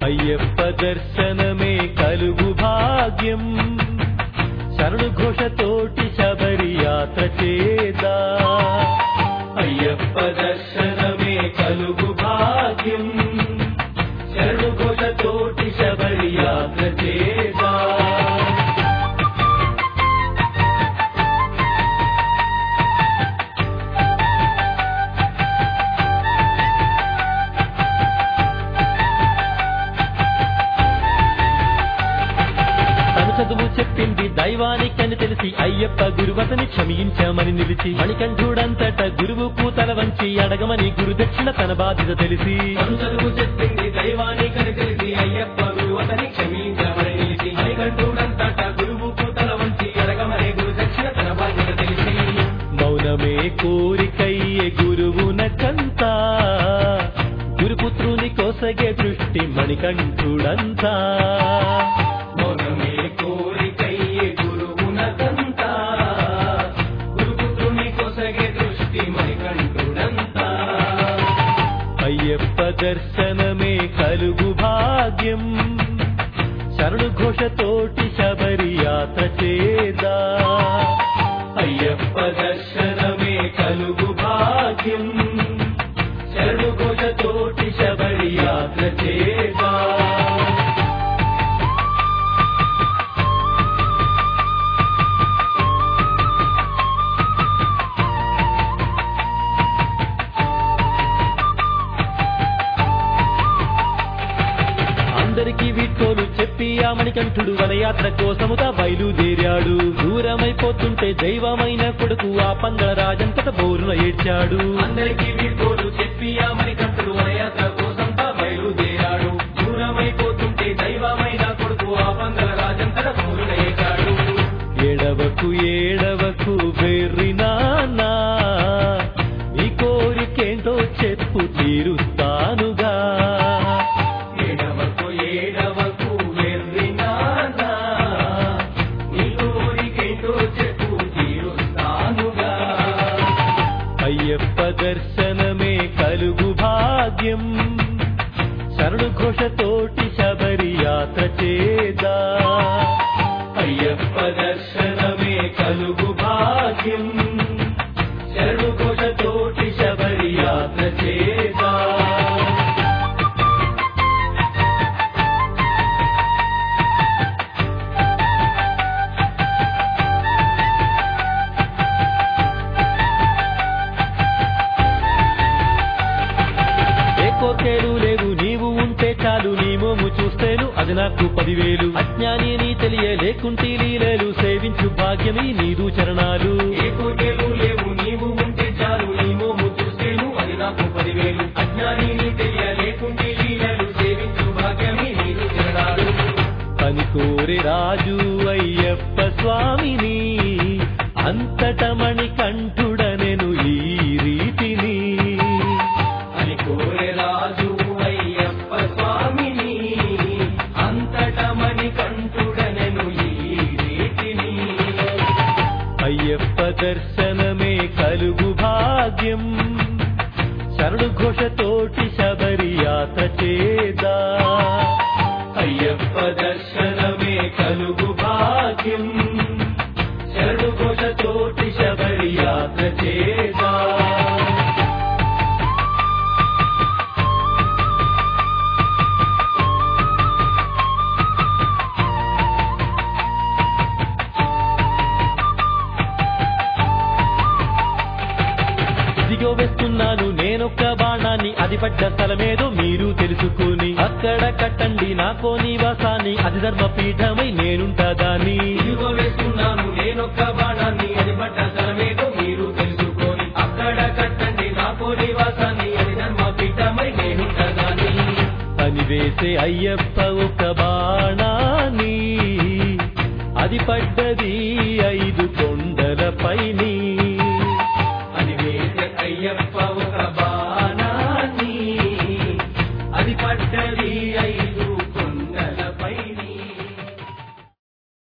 అయ్యప్ప దర్శనమే కలుగు భాగ్యం శరణు ఘోషతోటి శబరి యాత్ర చేదా అయ్యప్ప దర్శనమే కలుగు భాగ్యం శరణు ఘోషతోటి శబరి యాత్ర చేదా తను చదువు చెప్పింది దైవానికని తెలిసి అయ్యప్ప గురువతని క్షమించామని నిలిచి మణికంఠుడంతట గురువుకు తల వంచి అడగమని గురుదక్షిణ తన బాధ్యత తెలిసి తను చదువు చెప్పింది దైవానికని తెలిసి అయ్యప్ప గురువతని క్షమించమని నిలిచి మణికంఠుడంతట గురువుకు తల వంచి అడగమనే గురు దక్షిణ తన బాధ్యత తెలిసి మౌనమే కోరికయ్యే గురువునకంతా గురుపుత్రుని కోసగే దృష్టి మణికంఠుడంతా మౌనమే కోరికయ్యే గురువునకంతా గురుపుత్రుని కొసగే దృష్టి మణికంఠుడంతా అయ్యప్ప దర్శనమే కలుగు భాగ్యం శరణు ఘోషతోటి శబరి యాత్ర చేదా అయ్యప్ప దర్శనమే కలుగు భాగ్యం శరణు ఘోషతోటి శబరి యాత్ర చేదా అందరికీ వీడ్కోలు చెప్పి ఆ మణికంఠుడు వనయాత్ర కోసముగా బయలుదేరాడు దూరమైపోతుంటే దైవమైన కొడుకు ఆ పంగళ రాజంతట బోరున ఏడ్చాడు అందరికీ వీడ్కోలు చెప్పి ఆ మణికంఠుడు వనయాత్ర కోసం తా బయలుదేరాడు దూరమైపోతుంటే దైవమైన కొడుకు ఆ పందల రాజంతట పూర్ణయ్యాడు ఏడవకు ఏడవకు వెర్రి నాన్నా నీ కోరికేంటో చెప్పు తీరుస్తానుగా ఏడవకు ఏడవకు వెర్రి నాన్నా నీ కోరికేంటో చెప్పు తీరుస్తానుగా అయ్యప్ప దర్శనమే కలుగు భాగ్యం శరణు ఘోషతోటి శబరి యాత్ర చేదా అయ్యప్ప దర్శనమే కలుగు భాగ్యం శరణు ఘోషతోటి శబరి యాత్ర చేదా ఏ కోర్కేలు లేవు నీవు ఉంటే చాలు నీ మోము చూస్తేను అది నాకు పదివేలు అజ్ఞాని నీ తెలియ లేకుంటే లీలలు సేవించు భాగ్యమే నీదు చరణాలు ఏ కోరికలు లేవు నీవు ఉంటే చాలు నీ మోము చూస్తేను అది నాకు పదివేలు అజ్ఞాని నీ తెలియ లేకుంటే లీలలు సేవించు భాగ్యమే నీరు తిరడాలు పని కోరి రాజు అయ్యప్ప స్వామిని అంతట మణికంఠుడనెను ఈ రీతిని అని కోరే రాజు అయ్యప్ప స్వామిని అంతట మణికంఠుడనెను ఈ రీతిని అయ్యప్ప దర్శనమే కలుగు భాగ్యం శరణు ఘోషతోటి శబరి యాత్ర చేదా అయ్యప్ప దర్శనమే కలుగు భాగ్యం శరణు ఘోషతోటి శబరి యాత్ర చేదా దిగో వేస్తున్నాను నేనొక్క బాణాన్ని అది పడ్డ స్థలమేదో మీరు తెలుసుకుని అక్కడ కట్టండి నాకో నివాసాన్ని అది ధర్మపీఠమై నేనుంటా దాన్ని ఇదిగో వేస్తున్నాను నేనొక్క బాణాన్ని అది పడ్డ స్థలమేదో మీరు తెలుసుకొని అక్కడ కట్టండి నాకో నివాసాన్ని అది ధర్మపీఠమై నేను కదాని అని వేసే అయ్యప్ప ఒక బాణాన్ని అది పడ్డది ఐదు